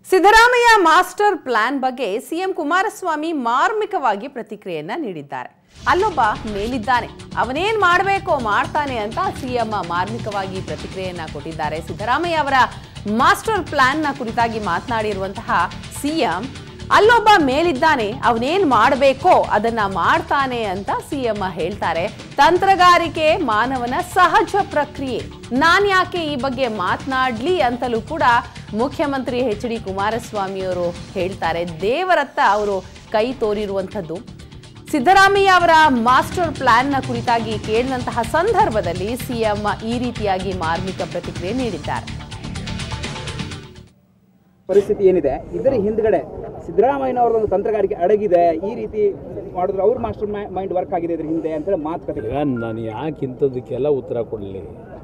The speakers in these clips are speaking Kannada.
ಸಿದ್ದರಾಮಯ್ಯ ಮಾಸ್ಟರ್ ಪ್ಲಾನ್ ಬಗ್ಗೆ ಸಿಎಂ ಕುಮಾರಸ್ವಾಮಿ ಮಾರ್ಮಿಕವಾಗಿ ಪ್ರತಿಕ್ರಿಯೆಯನ್ನ ನೀಡಿದ್ದಾರೆ ಅಲ್ಲೊಬ್ಬ ಮೇಲಿದ್ದಾನೆ ಅವನೇನ್ ಮಾಡಬೇಕೋ ಮಾಡ್ತಾನೆ ಅಂತ ಸಿಎಂ ಮಾರ್ಮಿಕವಾಗಿ ಪ್ರತಿಕ್ರಿಯೆಯನ್ನ ಕೊಟ್ಟಿದ್ದಾರೆ ಸಿದ್ದರಾಮಯ್ಯ ಅವರ ಮಾಸ್ಟರ್ ಪ್ಲಾನ್ನ ಕುರಿತಾಗಿ ಮಾತನಾಡಿರುವಂತಹ ಸಿಎಂ ಅಲ್ಲೊಬ್ಬ ಮೇಲಿದ್ದಾನೆ ಅವನೇನ್ ಮಾಡಬೇಕೋ ಅದನ್ನ ಮಾಡ್ತಾನೆ ಅಂತ ಸಿಎಂ ಹೇಳ್ತಾರೆ ತಂತ್ರಗಾರಿಕೆ ಮಾನವನ ಸಹಜ ಪ್ರಕ್ರಿಯೆ ನಾನ್ ಯಾಕೆ ಈ ಬಗ್ಗೆ ಮಾತನಾಡ್ಲಿ ಅಂತಲೂ ಕೂಡ ಮುಖ್ಯಮಂತ್ರಿ ಎಚ್ ಡಿ ಕುಮಾರಸ್ವಾಮಿ ಅವರು ಹೇಳ್ತಾರೆ ದೇವರತ್ತ ಅವರು ಕೈ ತೋರಿರುವಂಥದ್ದು ಸಿದ್ದರಾಮಯ್ಯ ಅವರ ಮಾಸ್ಟರ್ ಪ್ಲಾನ್ನ ಕುರಿತಾಗಿ ಕೇಳಿದಂತಹ ಸಂದರ್ಭದಲ್ಲಿ ಸಿಎಂ ಈ ರೀತಿಯಾಗಿ ಮಾರ್ಮಿಕ ಪ್ರತಿಕ್ರಿಯೆ ನೀಡಿದ್ದಾರೆ ಪರಿಸ್ಥಿತಿ ಏನಿದೆ ಇದರ ಹಿಂದ್ಗಡೆ ಸಿದ್ದರಾಮಯ್ಯನವರ ಒಂದು ತಂತ್ರಗಾರಿಕೆ ಅಡಗಿದೆ ಈ ರೀತಿ ಮಾಡಿದ್ರೆ ಅವ್ರ ಮಾಸ್ಟರ್ ಮೈಂಡ್ ವರ್ಕ್ ಆಗಿದೆ ಇದ್ರ ಹಿಂದೆ ಅಂತೇಳಿ ಮಾತುಕತೆ ಈಗ ನಾನು ಯಾಕೆ ಇಂಥದಕ್ಕೆಲ್ಲ ಉತ್ತರ ಕೊಡಲಿ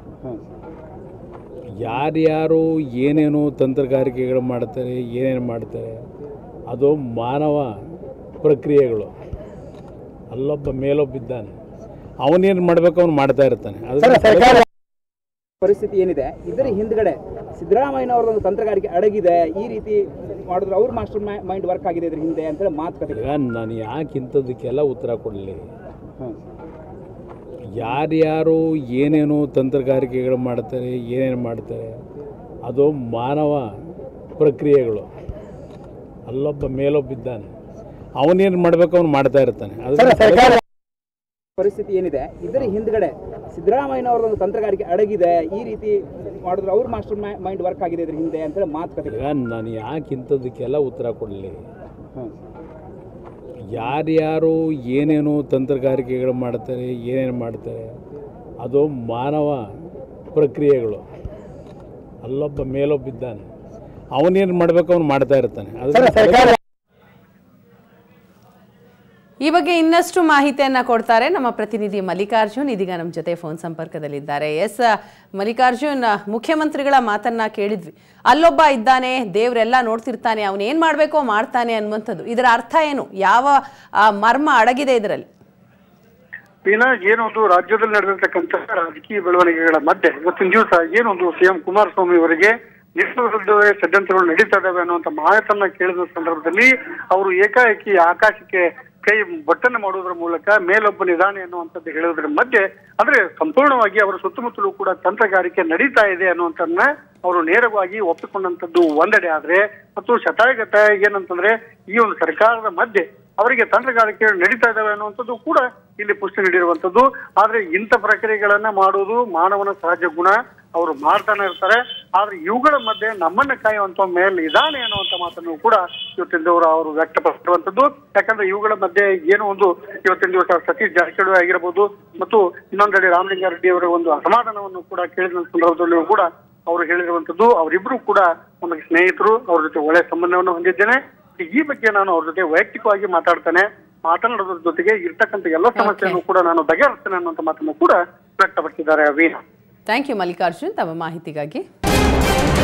ಯಾರ್ಯಾರು ಏನೇನು ತಂತ್ರಗಾರಿಕೆಗಳು ಮಾಡ್ತಾರೆ ಏನೇನು ಮಾಡ್ತಾರೆ ಅದು ಮಾನವ ಪ್ರಕ್ರಿಯೆಗಳು ಅಲ್ಲೊಬ್ಬ ಮೇಲೊಬ್ಬಿದ್ದಾನೆ ಅವನೇನು ಮಾಡಬೇಕು ಅವನು ಮಾಡ್ತಾ ಇರ್ತಾನೆ ಅದು ಪರಿಸ್ಥಿತಿ ಏನಿದೆ ಇದರ ಹಿಂದ್ಗಡೆ ಸಿದ್ದರಾಮಯ್ಯನವರ ಒಂದು ತಂತ್ರಗಾರಿಕೆ ಅಡಗಿದೆ ಈ ರೀತಿ ಮಾಡಿದ್ರೆ ಅವ್ರ ಮಾಸ್ಟರ್ ಮೈಂಡ್ ವರ್ಕ್ ಆಗಿದೆ ಇದ್ರ ಹಿಂದೆ ಅಂತೇಳಿ ಮಾತುಕತೆ ಈಗ ನಾನು ಯಾಕೆ ಇಂಥದಕ್ಕೆಲ್ಲ ಉತ್ತರ ಕೊಡಲಿ ಯಾರ್ಯಾರು ಏನೇನು ತಂತ್ರಗಾರಿಕೆಗಳು ಮಾಡ್ತಾರೆ ಏನೇನು ಮಾಡ್ತಾರೆ ಅದು ಮಾನವ ಪ್ರಕ್ರಿಯೆಗಳು ಅಲ್ಲೊಬ್ಬ ಮೇಲೊಬ್ಬಿದ್ದಾನೆ ಅವನೇನು ಮಾಡಬೇಕು ಅವನು ಮಾಡ್ತಾ ಇರ್ತಾನೆ ಅದು ಪರಿಸ್ಥಿತಿ ಏನಿದೆ ಇದರ ಹಿಂದ್ಗಡೆ ಸಿದ್ದರಾಮಯ್ಯನವರ ಒಂದು ತಂತ್ರಗಾರಿಕೆ ಅಡಗಿದೆ ಈ ರೀತಿ ಮಾಡಿದ್ರೆ ಅವ್ರ ಮಾಸ್ಟರ್ ಮೈಂಡ್ ವರ್ಕ್ ಆಗಿದೆ ಇದ್ರ ಹಿಂದೆ ಅಂತೇಳಿ ಮಾತುಕತೆ ಈಗ ನಾನು ಯಾಕೆ ಇಂಥದಕ್ಕೆಲ್ಲ ಉತ್ತರ ಕೊಡಲಿ ಯಾರ್ಯಾರು ಏನೇನು ತಂತ್ರಗಾರಿಕೆಗಳು ಮಾಡ್ತಾರೆ ಏನೇನು ಮಾಡ್ತಾರೆ ಅದು ಮಾನವ ಪ್ರಕ್ರಿಯೆಗಳು ಅಲ್ಲೊಬ್ಬ ಮೇಲೊಬ್ಬಿದ್ದಾನೆ ಅವನೇನು ಮಾಡಬೇಕು ಅವನು ಮಾಡ್ತಾ ಇರ್ತಾನೆ ಅದು ಈ ಬಗ್ಗೆ ಇನ್ನಷ್ಟು ಮಾಹಿತಿಯನ್ನ ಕೊಡ್ತಾರೆ ನಮ್ಮ ಪ್ರತಿನಿಧಿ ಮಲ್ಲಿಕಾರ್ಜುನ್ ಇದೀಗ ನಮ್ಮ ಜೊತೆ ಫೋನ್ ಸಂಪರ್ಕದಲ್ಲಿದ್ದಾರೆ ಎಸ್ ಮಲ್ಲಿಕಾರ್ಜುನ್ ಮುಖ್ಯಮಂತ್ರಿಗಳ ಮಾತನ್ನ ಕೇಳಿದ್ವಿ ಅಲ್ಲೊಬ್ಬ ಇದ್ದಾನೆ ದೇವರೆಲ್ಲ ನೋಡ್ತಿರ್ತಾನೆ ಅವನು ಏನ್ ಮಾಡ್ಬೇಕೋ ಮಾಡ್ತಾನೆ ಅನ್ನುವಂಥದ್ದು ಇದರ ಅರ್ಥ ಏನು ಯಾವ ಆ, ಮರ್ಮ ಅಡಗಿದೆ ಇದರಲ್ಲಿ ಪೀನಾ ಏನೊಂದು ರಾಜ್ಯದಲ್ಲಿ ನಡೆದಿರ್ತಕ್ಕಂಥ ರಾಜಕೀಯ ಬೆಳವಣಿಗೆಗಳ ಮಧ್ಯೆ ಇವತ್ತಿನ ದಿವಸ ಏನೊಂದು ಸಿಎಂ ಕುಮಾರಸ್ವಾಮಿ ಅವರಿಗೆ ವಿರುದ್ಧವೇ ಷಡ್ಯಂತ್ರಗಳು ನಡೀತಾ ಇದಾವೆ ಅನ್ನುವಂತ ಮಾಹಿತನ್ನ ಕೇಳಿದ ಸಂದರ್ಭದಲ್ಲಿ ಅವರು ಏಕಾಏಕಿ ಆಕಾಶಕ್ಕೆ ಕೈ ಬಟ್ಟನ್ನು ಮಾಡುವುದರ ಮೂಲಕ ಮೇಲೊಬ್ಬ ನಿಧಾನೆ ಅನ್ನುವಂಥದ್ದು ಹೇಳೋದ್ರ ಮಧ್ಯೆ ಅಂದ್ರೆ ಸಂಪೂರ್ಣವಾಗಿ ಅವರ ಸುತ್ತಮುತ್ತಲೂ ಕೂಡ ತಂತ್ರಗಾರಿಕೆ ನಡೀತಾ ಇದೆ ಅನ್ನುವಂಥದ್ದನ್ನ ಅವರು ನೇರವಾಗಿ ಒಪ್ಪಿಕೊಂಡಂತದ್ದು ಒಂದೆಡೆ ಆದ್ರೆ ಮತ್ತು ಶತಾಯಗತ ಏನಂತಂದ್ರೆ ಈ ಒಂದು ಸರ್ಕಾರದ ಮಧ್ಯೆ ಅವರಿಗೆ ತಂತ್ರಗಾರಿಕೆ ನಡೀತಾ ಇದಾವೆ ಅನ್ನುವಂಥದ್ದು ಕೂಡ ಇಲ್ಲಿ ಪುಷ್ಟಿ ನೀಡಿರುವಂತದ್ದು ಆದ್ರೆ ಇಂಥ ಪ್ರಕ್ರಿಯೆಗಳನ್ನ ಮಾಡುವುದು ಮಾನವನ ಸಹಜ ಗುಣ ಅವರು ಮಾಡ್ತಾನೆ ಇರ್ತಾರೆ ಆದ್ರೆ ಇವುಗಳ ಮಧ್ಯೆ ನಮ್ಮನ್ನ ಕಾಯುವಂತ ಮೇಲೆ ಇದಾನೆ ಅನ್ನುವಂತ ಮಾತನ್ನು ಕೂಡ ಇವತ್ತಿನ ದಿವಸ ಅವರು ವ್ಯಕ್ತಪಡಿಸಿರುವಂತದ್ದು ಯಾಕಂದ್ರೆ ಇವುಗಳ ಮಧ್ಯೆ ಏನೋ ಒಂದು ಇವತ್ತಿನ ದಿವಸ ಸತೀಶ್ ಜಾರಕಿಹೊಳಿ ಆಗಿರಬಹುದು ಮತ್ತು ಇನ್ನೊಂದೆಡೆ ರಾಮಲಿಂಗಾರೆಡ್ಡಿ ಅವರ ಒಂದು ಅಸಮಾಧಾನವನ್ನು ಕೂಡ ಕೇಳಿದ ಸಂದರ್ಭದಲ್ಲಿಯೂ ಕೂಡ ಅವರು ಹೇಳಿರುವಂತದ್ದು ಅವರಿಬ್ರು ಕೂಡ ನಮಗೆ ಸ್ನೇಹಿತರು ಅವ್ರ ಜೊತೆ ಒಳ್ಳೆ ಸಂಬಂಧವನ್ನು ಹೊಂದಿದ್ದೇನೆ ಈ ಬಗ್ಗೆ ನಾನು ಅವ್ರ ಜೊತೆ ವೈಯಕ್ತಿಕವಾಗಿ ಮಾತಾಡ್ತೇನೆ ಮಾತನಾಡೋದ್ರ ಜೊತೆಗೆ ಇರ್ತಕ್ಕಂಥ ಎಲ್ಲ ಸಮಸ್ಯೆಯನ್ನು ಕೂಡ ನಾನು ಬಗೆಹರಿಸ್ತೇನೆ ಅನ್ನುವಂತ ಮಾತನ್ನು ಕೂಡ ವ್ಯಕ್ತಪಡಿಸಿದ್ದಾರೆ ವೀಣಾ ಥ್ಯಾಂಕ್ ಯು ಮಲ್ಲಿಕಾರ್ಜುನ್ ತಮ್ಮ ಮಾಹಿತಿಗಾಗಿ